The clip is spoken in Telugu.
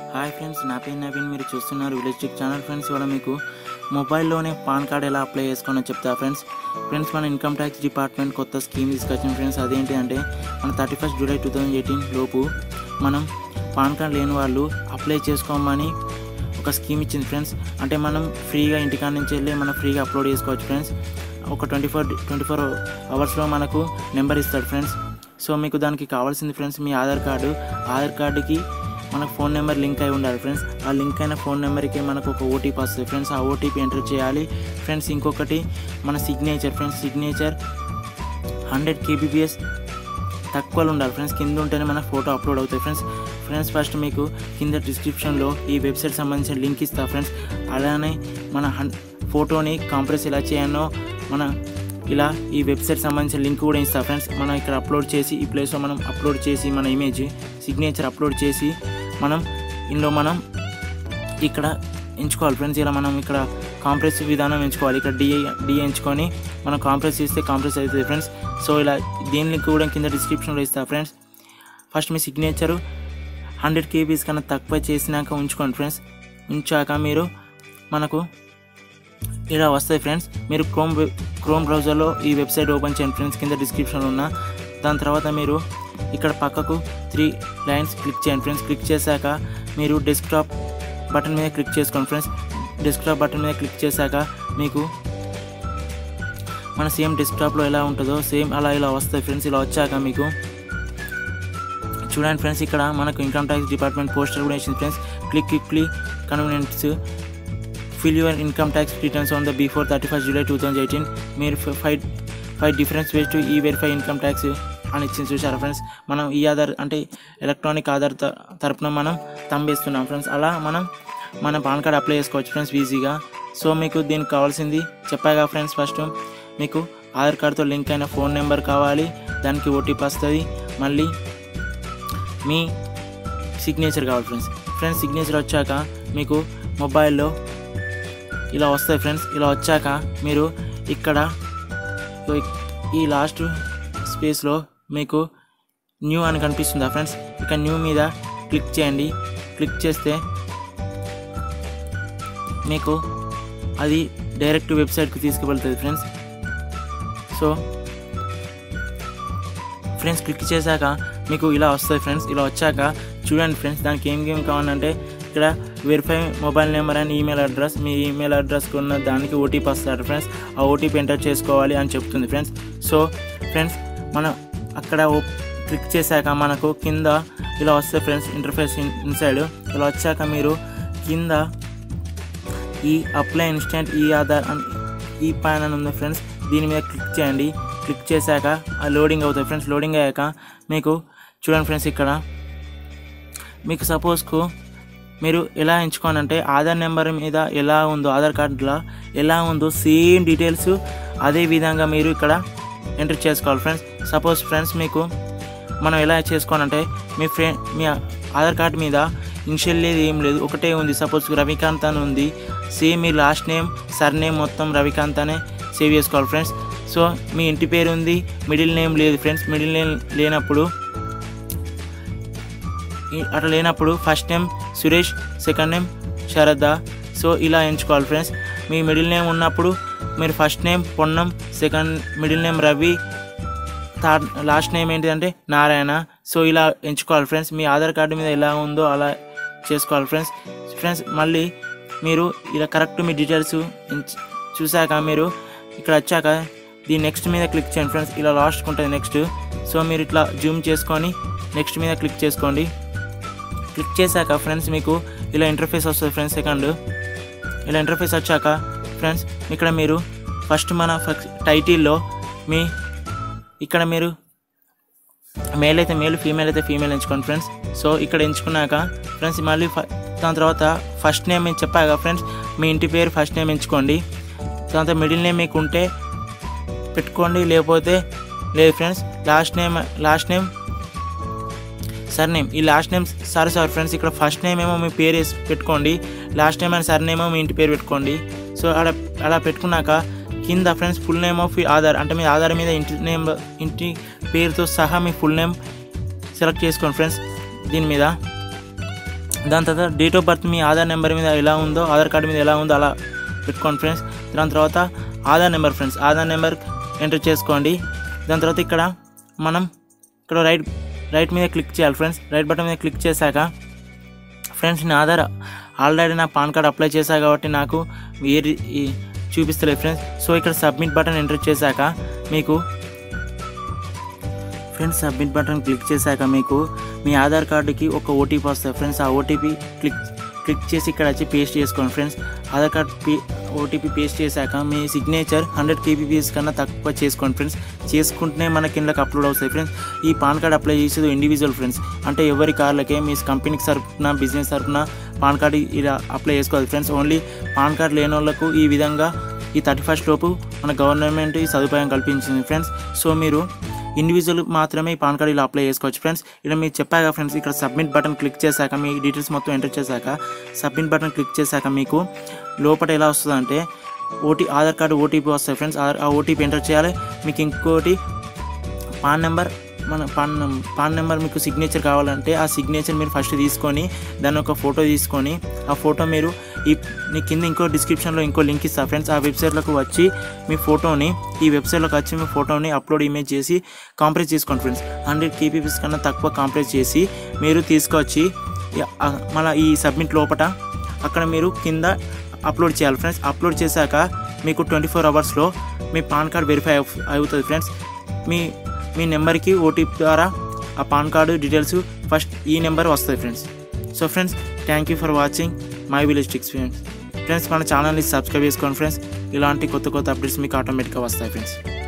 హాయ్ ఫ్రెండ్స్ నా పేరు నవీన్ మీరు చూస్తున్నారు విలేజ్ టెక్ ఛానల్ ఫ్రెండ్స్ ఇవాళ మీకు మొబైల్లోనే పాన్ కార్డ్ ఎలా అప్లై చేసుకోనో చెప్తా ఫ్రెండ్స్ ఫ్రెండ్స్ మన ఇన్కమ్ ట్యాక్స్ డిపార్ట్మెంట్ కొత్త స్కీమ్ తీసుకొచ్చింది ఫ్రెండ్స్ అదేంటి అంటే మన thirty first July two thousand eighteen లోపు మనం పాన్ కార్డ్ లేని వాళ్ళు అప్లై చేసుకోమని ఒక స్కీమ్ ఇచ్చింది ఫ్రెండ్స్ అంటే మనం ఫ్రీగా ఇంటికాడ నుంచి వెళ్ళి మనం ఫ్రీగా అప్లోడ్ చేసుకోవచ్చు ఫ్రెండ్స్ ఒక ట్వంటీ ఫోర్ ట్వంటీ ఫోర్ అవర్స్లో మనకు నెంబర్ ఇస్తాడు ఫ్రెండ్స్ సో మీకు దానికి కావాల్సింది ఫ్రెండ్స్ మీ ఆధార్ కార్డు ఆధార్ కార్డుకి మనకు ఫోన్ నెంబర్ లింక్ అయి ఉండాలి ఫ్రెండ్స్ ఆ లింక్ అయిన ఫోన్ నెంబర్కి మనకు ఒక ఓటీపీ వస్తుంది ఫ్రెండ్స్ ఆ ఓటీపీ ఎంటర్ చేయాలి ఫ్రెండ్స్ ఇంకొకటి మన signature friends signature hundred KBPS తక్కువలో ఉండాలి ఫ్రెండ్స్ కింద ఉంటేనే మన ఫోటో అప్లోడ్ అవుతాయి ఫ్రెండ్స్ ఫ్రెండ్స్ ఫస్ట్ మీకు కింద డిస్క్రిప్షన్లో ఈ వెబ్సైట్ సంబంధించిన లింక్ ఇస్తా ఫ్రెండ్స్ అలానే మన హన్ ఫోటోని కాంప్రెస్ ఎలా చేయాలో మన ఇలా ఈ వెబ్సైట్ సంబంధించిన లింక్ కూడా ఇస్తా ఫ్రెండ్స్ మనం ఇక్కడ అప్లోడ్ చేసి ఈ ప్లేస్లో మనం అప్లోడ్ చేసి మన ఇమేజ్ సిగ్నేచర్ అప్లోడ్ చేసి మనం ఇందులో మనం ఇక్కడ ఎంచుకోవాలి ఫ్రెండ్స్ ఇలా మనం ఇక్కడ కాంప్రెస్ విధానం ఎంచుకోవాలి ఇక్కడ డిఏ డిఏ ఎంచుకొని మనం కాంప్రెస్ చేస్తే కాంప్రెస్ అవుతుంది ఫ్రెండ్స్ సో ఇలా దీని లింక్ కూడా కింద డిస్క్రిప్షన్లో ఇస్తా ఫ్రెండ్స్ ఫస్ట్ మీ సిగ్నేచరు హండ్రెడ్ కేబీస్ కన్నా తక్కువ చేసినాక ఉంచుకోండి ఫ్రెండ్స్ ఉంచాక మీరు మనకు ఇలా వస్తాయి ఫ్రెండ్స్ మీరు క్రోమ్ వెబ్ క్రోమ్ బ్రౌజర్లో ఈ వెబ్సైట్ ఓపెన్ చేయండి ఫ్రెండ్స్ కింద డిస్క్రిప్షన్లో ఉన్న దాని తర్వాత మీరు ఇక్కడ పక్కకు త్రీ లైన్స్ క్లిక్ చేయండి ఫ్రెండ్స్ క్లిక్ చేశాక మీరు డెస్క్టాప్ బటన్ మీద క్లిక్ చేసుకోండి ఫ్రెండ్స్ డెస్క్టాప్ బటన్ మీద క్లిక్ చేశాక మీకు మన సేమ్ డెస్క్టాప్లో ఎలా ఉంటుందో సేమ్ అలా ఇలా వస్తాయి ఫ్రెండ్స్ ఇలా వచ్చాక మీకు చూడండి ఫ్రెండ్స్ ఇక్కడ మనకు ఇన్కమ్ ట్యాక్స్ డిపార్ట్మెంట్ పోస్టర్ కూడా ఇచ్చింది friends click quickly convenience fill your income tax returns on the before thirty first July two thousand eighteen మీరు five five difference ways to e verify income tax అని ఇచ్చింది చూసారా ఫ్రెండ్స్ మనం ఈ ఆధార్ అంటే ఎలక్ట్రానిక్ ఆధార్ త- తరపున మనం తంబేస్తున్నాం ఫ్రెండ్స్ అలా మనం మన పాన్ కార్డ్ అప్లై చేసుకోవచ్చు ఫ్రెండ్స్ ఈజీగా సో మీకు దీనికి కావాల్సింది చెప్పాగా ఫ్రెండ్స్ ఫస్ట్ మీకు ఆధార్ కార్డ్తో లింక్ అయిన ఫోన్ నెంబర్ కావాలి దానికి ఓటీపీ వస్తుంది మళ్ళీ మీ సిగ్నేచర్ కావాలి ఫ్రెండ్స్ ఫ్రెండ్స్ సిగ్నేచర్ వచ్చాక మీకు మొబైల్లో ఇలా వస్తాయి ఫ్రెండ్స్ ఇలా వచ్చాక మీరు ఇక్కడ ఈ లాస్ట్ స్పేస్లో మీకు న్యూ అని కనిపిస్తుందా ఫ్రెండ్స్ ఇక న్యూ మీద క్లిక్ చేయండి క్లిక్ చేస్తే మీకు అది డైరెక్ట్ వెబ్సైట్కి తీసుకువెళ్తుంది ఫ్రెండ్స్ సో ఫ్రెండ్స్ క్లిక్ చేశాక మీకు ఇలా వస్తుంది ఫ్రెండ్స్ ఇలా వచ్చాక చూడండి ఫ్రెండ్స్ దానికి ఏం గేమ్ కావాలంటే ఇక్కడ verify mobile number and email address మీ ఈమెయిల్ అడ్రస్కి ఉన్న దానికి ఓటీపీ వస్తారు ఫ్రెండ్స్ ఆ ఓటీపీ ఎంటర్ చేసుకోవాలి అని చెప్తుంది ఫ్రెండ్స్ సో ఫ్రెండ్స్ మనం అక్కడ ఓ- క్లిక్ చేశాక మనకు కింద ఇలా వస్తుంది ఫ్రెండ్స్ ఇంటర్ఫేస్ ఇన్ ఇన్సైడ్ ఇలా వచ్చాక మీరు కింద ఈ అప్లై ఇన్స్టెంట్ ఈ ఆధార్ అని ఈ పాన్ అని ఉంది ఫ్రెండ్స్ దీని మీద క్లిక్ చేయండి క్లిక్ చేశాక ఆ లోడింగ్ అవుతుంది ఫ్రెండ్స్ లోడింగ్ అయ్యాక మీకు చూడండి ఫ్రెండ్స్ ఇక్కడ మీకు సపోజ్కు మీరు ఎలా ఎంచుకోనంటే ఆధార్ నెంబర్ మీద ఎలా ఉందో ఆధార్ కార్డులో ఎలా ఉందో సేమ్ డీటెయిల్స్ అదే విధంగా మీరు ఇక్కడ ఎంటర్ చేసుకోవాలి ఫ్రెండ్స్ సపోజ్ ఫ్రెండ్స్ మీకు మనం ఎలా చేసుకోవాలంటే మీ ఫ్రెండ్ మీ ఆధార్ కార్డ్ మీద ఇనిషియల్ లేదు ఏం లేదు ఒకటే ఉంది సపోజ్ రవికాంత్ అని ఉంది సేమ్ మీ లాస్ట్ నేమ్ సర్ నేమ్ మొత్తం రవికాంత్ అనే సేవ్ చేసుకోవాలి ఫ్రెండ్స్ సో మీ ఇంటి పేరు ఉంది మిడిల్ నేమ్ లేదు ఫ్రెండ్స్ మిడిల్ నేమ్ లేనప్పుడు ఈ- అట్లా లేనప్పుడు first name Suresh second name Sharada so ఇలా ఎంచుకోవాలి ఫ్రెండ్స్ మీ మిడిల్ నేమ్ ఉన్నప్పుడు మీరు first name Ponnam second middle name Ravi third last name ఏంటిదంటే నారాయణ సో ఇలా ఎంచుకోవాలి ఫ్రెండ్స్ మీ ఆధార్ కార్డు మీద ఎలా ఉందో అలా చేసుకోవాలి ఫ్రెండ్స్ ఫ్రెండ్స్ మళ్ళీ మీరు ఇలా కరెక్ట్ మీ డీటెయిల్స్ ఎంచ్- చూశాక మీరు ఇక్కడ వచ్చాక దీని నెక్స్ట్ మీద క్లిక్ చేయండి ఫ్రెండ్స్ ఇలా లాస్ట్కి ఉంటుంది నెక్స్ట్ సో మీరు ఇట్లా జూమ్ చేసుకొని నెక్స్ట్ మీద క్లిక్ చేసుకోండి క్లిక్ చేశాక ఫ్రెండ్స్ మీకు ఇలా ఇంటర్ఫేస్ వస్తుంది ఫ్రెండ్స్ సెకండ్ ఇలా ఇంటర్ఫేస్ వచ్చాక ఫ్రెండ్స్ ఇక్కడ మీరు ఫస్ట్ మన టైటిల్లో మీ ఇక్కడ మీరు మేల్ అయితే మేల్ ఫీమేల్ అయితే ఫీమేల్ ఎంచుకోండి ఫ్రెండ్స్ సో ఇక్కడ ఎంచుకున్నాక ఫ్రెండ్స్ మళ్ళీ ఫ- దాని తర్వాత ఫస్ట్ నేమ్ నేను చెప్పాక ఫ్రెండ్స్ మీ ఇంటి పేరు ఫస్ట్ నేమ్ ఎంచుకోండి దాని తర్వాత మిడిల్ నేమ్ మీకు ఉంటే పెట్టుకోండి లేకపోతే లేదు friends last name last name surname name last name sorry sorry friends ఇక్కడ ఫస్ట్ నేమ్ ఏమో మీ పేరు వేసి పెట్టుకోండి లాస్ట్ నేమ్ అండ్ సర్ నేమో మీ ఇంటి పేరు పెట్టుకోండి సో అలా అలా పెట్టుకున్నాక కింద friends full name of Aadhaar అంటే మీ ఆధార్ మీద ఇంటి నేమ్ ఇంటి పేరుతో సహా మీ ఫుల్ నేమ్ సెలెక్ట్ చేసుకోండి ఫ్రెండ్స్ దీని మీద దాని తర్వాత డేట్ ఆఫ్ బర్త్ మీ ఆధార్ నెంబర్ మీద ఎలా ఉందో ఆధార్ కార్డు మీద ఎలా ఉందో అలా పెట్టుకోండి ఫ్రెండ్స్ దాని తర్వాత Aadhaar number friends Aadhaar number enter చేసుకోండి దాని తర్వాత ఇక్కడ మనం ఇక్కడ రైట్ రైట్ మీద క్లిక్ చేయాలి ఫ్రెండ్స్ రైట్ బటన్ మీద క్లిక్ చేశాక ఫ్రెండ్స్ నా ఆధార్ ఆల్రెడీ నా పాన్ కార్డ్ అప్లై చేశా కాబట్టి నాకు ఏ రి- ఈ చూపిస్తలేదు ఫ్రెండ్స్ సో ఇక్కడ సబ్మిట్ బటన్ ఎంటర్ చేశాక మీకు ఫ్రెండ్స్ సబ్మిట్ బటన్ క్లిక్ చేశాక మీకు మీ ఆధార్ కార్డుకి ఒక ఓటీపీ వస్తుంది ఫ్రెండ్స్ ఆ ఓటీపీ క్లిక్ క్లిక్ చేసి ఇక్కడ వచ్చి పేస్ట్ చేసుకోండి ఫ్రెండ్స్ ఆధార్ కార్డ్ పే ఓటీపీ పేస్ట్ చేశాక మీ సిగ్నేచర్ హండ్రెడ్ కేబీపీఎస్ కన్నా తక్కువ చేసుకోండి ఫ్రెండ్స్ చేసుకుంటేనే మనకి ఇందులోకి అప్లోడ్ అవుతాయి ఫ్రెండ్స్ ఈ పాన్ కార్డ్ అప్లై చేసేది ఇండివిజువల్ ఫ్రెండ్స్ అంటే ఎవరి కార్లకే మీ కంపెనీకి తరపున బిజినెస్ తరపున పాన్ కార్డు ఇలా అప్లై చేసుకోవాలి ఫ్రెండ్స్ ఓన్లీ పాన్ కార్డ్ లేని వాళ్ళకు ఈ విధంగా ఈ థర్టీ ఫస్ట్ లోపు మన గవర్నమెంట్ ఈ సదుపాయం కల్పించింది ఫ్రెండ్స్ సో మీరు ఇండివిజువల్ మాత్రమే ఈ పాన్ కార్డ్ ఇలా అప్లై చేసుకోవచ్చు ఫ్రెండ్స్ ఇలా మీకు చెప్పాక ఫ్రెండ్స్ ఇక్కడ సబ్మిట్ బటన్ క్లిక్ చేశాక మీ డీటెయిల్స్ మొత్తం ఎంటర్ చేశాక సబ్మిట్ బటన్ క్లిక్ చేశాక మీకు లోపల ఎలా వస్తుందంటే ఓటీ ఆధార్ కార్డు ఓటీపీ వస్తాయి ఫ్రెండ్స్ ఆ ఓటీపీ ఎంటర్ చేయాలి మీకు ఇంకోటి పాన్ నెంబర్ మన పాన్ నం- పాన్ నెంబర్ మీకు సిగ్నేచర్ కావాలంటే ఆ సిగ్నేచర్ మీరు ఫస్ట్ తీసుకొని దాన్ని ఒక ఫోటో తీసుకొని ఆ ఫోటో మీరు ఈ నీ కింద ఇంకో డిస్క్రిప్షన్లో ఇంకో లింక్ ఇస్తా ఫ్రెండ్స్ ఆ వెబ్సైట్లోకి వచ్చి మీ ఫోటోని ఈ వెబ్సైట్లోకి వచ్చి మీ ఫోటోని అప్లోడ్ ఇమేజ్ చేసి కాంప్రెస్ చేసుకోండి ఫ్రెండ్స్ హండ్రెడ్ కేపీపీస్ కన్నా తక్కువ కాంప్రెస్ చేసి మీరు తీసుకొచ్చి ఈ- ఆ- మళ్ళీ ఈ సబ్మిట్ లోపట అక్కడ మీరు కింద అప్లోడ్ చేయాలి ఫ్రెండ్స్ అప్లోడ్ చేశాక మీకు ట్వంటీ ఫోర్ అవర్స్లో మీ పాన్ కార్డ్ వెరిఫై అవ్- అవుతుంది ఫ్రెండ్స్ మీ మీ నెంబర్కి ఓటీపీ ద్వారా ఆ పాన్ కార్డు డీటెయిల్స్ ఫస్ట్ ఈ నెంబర్ వస్తుంది friends so friends thank you for watching my village ticks friends friends మన ఛానల్ని సబ్స్క్రైబ్ చేసుకోండి ఫ్రెండ్స్ ఇలాంటి కొత్త కొత్త అప్డేట్స్ మీకు ఆటోమేటిక్గా వస్తాయి ఫ్రెండ్స్